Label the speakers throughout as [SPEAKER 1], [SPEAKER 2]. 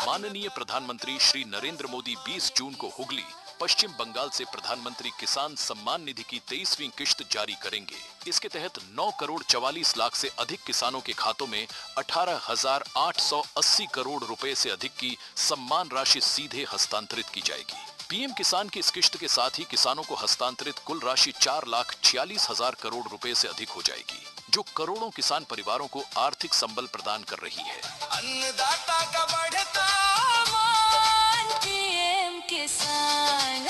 [SPEAKER 1] माननीय प्रधानमंत्री श्री नरेंद्र मोदी 20 जून को हुगली पश्चिम बंगाल से प्रधानमंत्री किसान सम्मान निधि की तेईसवीं किश्त जारी करेंगे इसके तहत 9 करोड़ 44 लाख से अधिक किसानों के खातों में 18,880 करोड़ रुपए से अधिक की सम्मान राशि सीधे हस्तांतरित की जाएगी पीएम किसान की इस किश्त के साथ ही किसानों को हस्तांतरित कुल राशि चार लाख छियालीस हजार करोड़ रुपए से अधिक हो जाएगी जो करोड़ों किसान परिवारों को आर्थिक संबल प्रदान कर रही है
[SPEAKER 2] अन्नदाता का बढ़ता मान पीएम किसान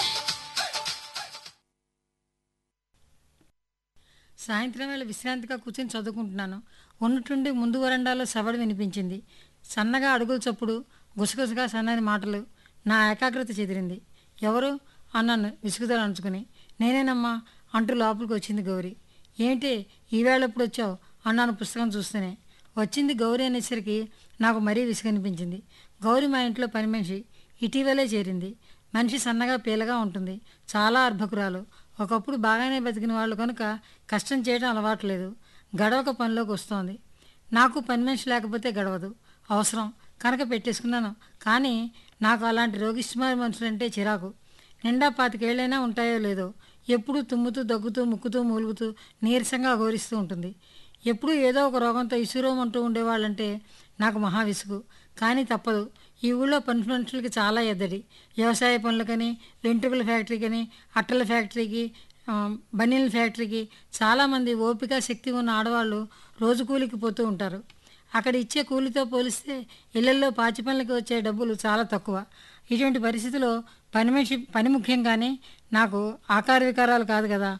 [SPEAKER 3] సాయంత్రం వేళ విశ్రాంతిగా కూర్చొని చదువుకుంటున్నాను ఉన్నట్టుండి ముందు వరండాలో సవడి వినిపించింది సన్నగా అడుగుల చప్పుడు గుసగుసగా సన్నని మాటలు నా ఏకాగ్రత చెదిరింది ఎవరు అన్నాను విసుగుదల అంచుకుని నేనేనమ్మా అంటూ లోపలికి వచ్చింది గౌరీ ఏంటి ఈవేళ ఎప్పుడు వచ్చావు అన్నాను పుస్తకం చూస్తూనే వచ్చింది గౌరీ అనేసరికి నాకు మరీ విసుగనిపించింది గౌరీ మా ఇంట్లో పని మనిషి ఇటీవలే చేరింది మనిషి సన్నగా పీలగా ఉంటుంది చాలా అర్భకురాలు ఒకప్పుడు బాగానే బతికిన వాళ్ళు కనుక కష్టం చేయడం అలవాట్లేదు గడవక పనిలోకి వస్తోంది నాకు పని మనిషి లేకపోతే గడవదు అవసరం కనుక పెట్టేసుకున్నాను కానీ నాకు అలాంటి రోగిష్టిమారి మనుషులంటే చిరాకు నిండా పాతికేళ్ళైనా ఉంటాయో లేదో ఎప్పుడూ తుమ్ముతూ దగ్గుతూ ముక్కుతూ మూలుగుతూ నీరసంగా అఘోరిస్తూ ఉంటుంది ఎప్పుడూ ఏదో ఒక రోగంతో ఇసురోమంటూ ఉండేవాళ్ళంటే నాకు మహా విసుగు కానీ తప్పదు ఈ ఊళ్ళో పని మనుషులకి చాలా ఎద్దడి వ్యవసాయ పనులకని వెంట్రుకల ఫ్యాక్టరీకని అట్టల ఫ్యాక్టరీకి ఆ, బనీల ఫ్యాక్టరీకి చాలామంది ఓపిక శక్తి ఉన్న ఆడవాళ్ళు రోజు కూలికి పోతూ ఉంటారు అక్కడ ఇచ్చే కూలితో పోలిస్తే ఇళ్లలో పాచి పనులకి వచ్చే డబ్బులు చాలా తక్కువ ఇటువంటి పరిస్థితిలో పని మనిషి పని ముఖ్యంగానే నాకు ఆకార వికారాలు కాదు కదా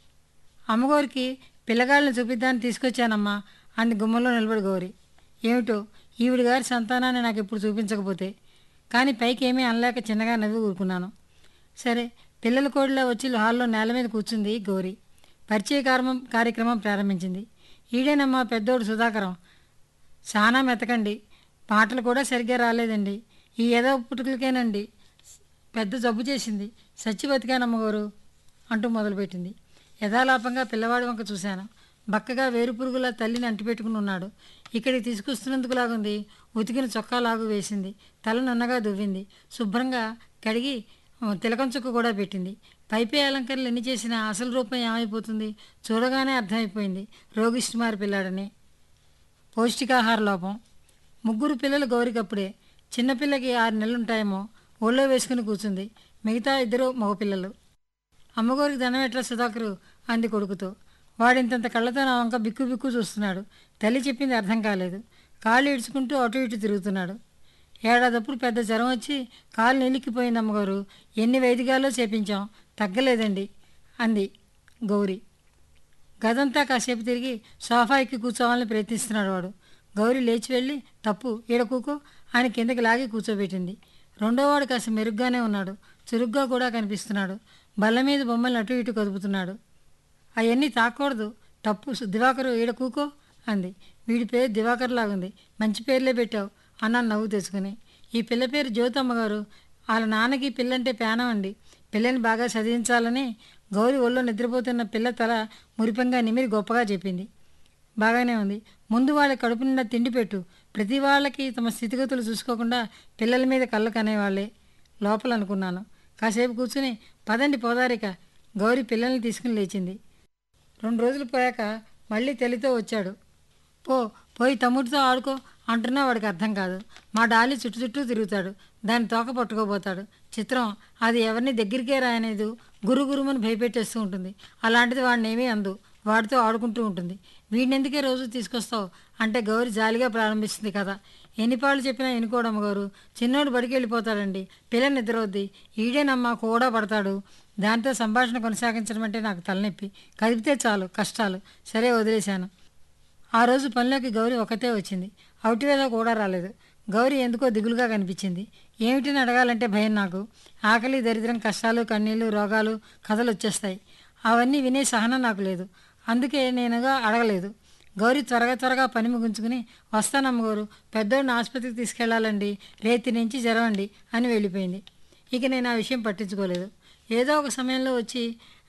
[SPEAKER 3] అమ్మగోరికి పిల్లగాళ్ళని చూపిద్దాన్ని తీసుకొచ్చానమ్మా అంది గుమ్మలో నిలబడి గౌరి ఏమిటో ఈవిడ గారి సంతానాన్ని నాకు ఇప్పుడు చూపించకపోతే కానీ పైకి ఏమీ అనలేక చిన్నగా నవ్వి ఊరుకున్నాను సరే పిల్లల కోడిలో వచ్చి హాల్లో నేల మీద కూర్చుంది గౌరి పరిచయ కార్యక్రమం కార్యక్రమం ప్రారంభించింది ఈడేనమ్మా పెద్దోడు సుధాకరం చాలా మెతకండి పాటలు కూడా సరిగ్గా రాలేదండి ఈ ఏదో పుట్టుకలకేనండి పెద్ద జబ్బు చేసింది సచ్చి బతికానమ్మగారు అంటూ మొదలుపెట్టింది యథాలాపంగా పిల్లవాడి వంక చూశాను బక్కగా వేరుపురుగులా తల్లిని అంటిపెట్టుకుని ఉన్నాడు ఇక్కడికి తీసుకొస్తున్నందుకు లాగుంది ఉతికిన చొక్కా లాగు వేసింది తల నున్నగా దువ్వింది శుభ్రంగా కడిగి ఆ, తిలకం చుక్క కూడా పెట్టింది పైపే అలంకరణలు ఎన్ని చేసినా అసలు రూపం ఏమైపోతుంది చూడగానే అర్థమైపోయింది రోగిష్టిమారి పిల్లాడని పౌష్టికాహార లోపం ముగ్గురు పిల్లలు గౌరికప్పుడే చిన్నపిల్లకి ఆరు నెలలు ఉంటాయేమో ఒళ్ళో వేసుకుని కూర్చుంది మిగతా ఇద్దరు మగపిల్లలు అమ్మగోరికి దండం ఎట్లా సుధాకరు అంది కొడుకుతో వాడింతంత కళ్ళతో నా వంక బిక్కు బిక్కు చూస్తున్నాడు తల్లి చెప్పింది అర్థం కాలేదు కాళ్ళు ఇడుచుకుంటూ అటు ఇటు తిరుగుతున్నాడు ఏడాదప్పుడు పెద్ద జ్వరం వచ్చి కాలు నిలిక్కిపోయింది అమ్మగారు ఎన్ని వైదికాలో చేపించాం తగ్గలేదండి అంది గౌరీ గదంతా కాసేపు తిరిగి సోఫా ఎక్కి కూర్చోవాలని ప్రయత్నిస్తున్నాడు వాడు గౌరీ లేచి వెళ్ళి తప్పు ఈడ కూకో ఆయన కిందకి లాగి కూర్చోబెట్టింది రెండోవాడు కాస్త మెరుగ్గానే ఉన్నాడు చురుగ్గా కూడా కనిపిస్తున్నాడు బల్ల మీద బొమ్మలు అటు ఇటు కదుపుతున్నాడు అవన్నీ తాకూడదు తప్పు సు- దివాకరు ఈడ కూకో అంది వీడి పేరు దివాకర్ లాగుంది మంచి పేర్లే పెట్టావు అన్నాను నవ్వు తెచ్చుకుని ఈ పిల్ల పేరు జ్యోతమ్మ గారు వాళ్ళ నాన్నకి పిల్లంటే పేనం అండి పిల్లని బాగా చదివించాలని గౌరి ఒళ్ళో నిద్రపోతున్న పిల్ల తల మురిపంగా నిమిరి గొప్పగా చెప్పింది బాగానే ఉంది ముందు వాళ్ళ కడుపు నిండా తిండి పెట్టు ప్రతి వాళ్ళకి తమ స్థితిగతులు చూసుకోకుండా పిల్లల మీద కళ్ళు కనేవాళ్ళే లోపల అనుకున్నాను కాసేపు కూర్చుని పదండి పోదారిక గౌరి పిల్లల్ని తీసుకుని లేచింది రెండు రోజులు పోయాక మళ్ళీ తెలితో వచ్చాడు పో పోయి తమ్ముడితో ఆడుకో అంటున్నా వాడికి అర్థం కాదు మా డాలి చుట్టూ చుట్టూ తిరుగుతాడు దాన్ని తోక పట్టుకోబోతాడు చిత్రం అది ఎవరిని దగ్గరికే రాయనేదు గురు గురుమని భయపెట్టేస్తూ ఉంటుంది అలాంటిది వాడిని ఏమీ అందు వాడితో ఆడుకుంటూ ఉంటుంది వీడినెందుకే రోజు తీసుకొస్తావు అంటే గౌరి జాలిగా ప్రారంభిస్తుంది కదా ఎన్ని పాళ్ళు చెప్పినా ఎన్నుకోవడం గారు చిన్నోడు బడికి వెళ్ళిపోతాడండి పిల్ల నిద్రవద్ది ఈడేనమ్మా కూడా పడతాడు దాంతో సంభాషణ కొనసాగించడం అంటే నాకు తలనొప్పి కదిపితే చాలు కష్టాలు సరే వదిలేశాను ఆ రోజు పనిలోకి గౌరి ఒకతే వచ్చింది అవుటివేద కూడా రాలేదు గౌరి ఎందుకో దిగులుగా కనిపించింది ఏమిటిని అడగాలంటే భయం నాకు ఆకలి దరిద్రం కష్టాలు కన్నీళ్ళు రోగాలు కథలు వచ్చేస్తాయి అవన్నీ వినే సహనం నాకు లేదు అందుకే నేనుగా అడగలేదు గౌరీ త్వరగా త్వరగా పని ముగించుకుని వస్తానమ్మగారు పెద్దోడిని ఆసుపత్రికి తీసుకెళ్లాలండి రేతి నుంచి జ్వరం అండి అని వెళ్ళిపోయింది ఇక నేను ఆ విషయం పట్టించుకోలేదు ఏదో ఒక సమయంలో వచ్చి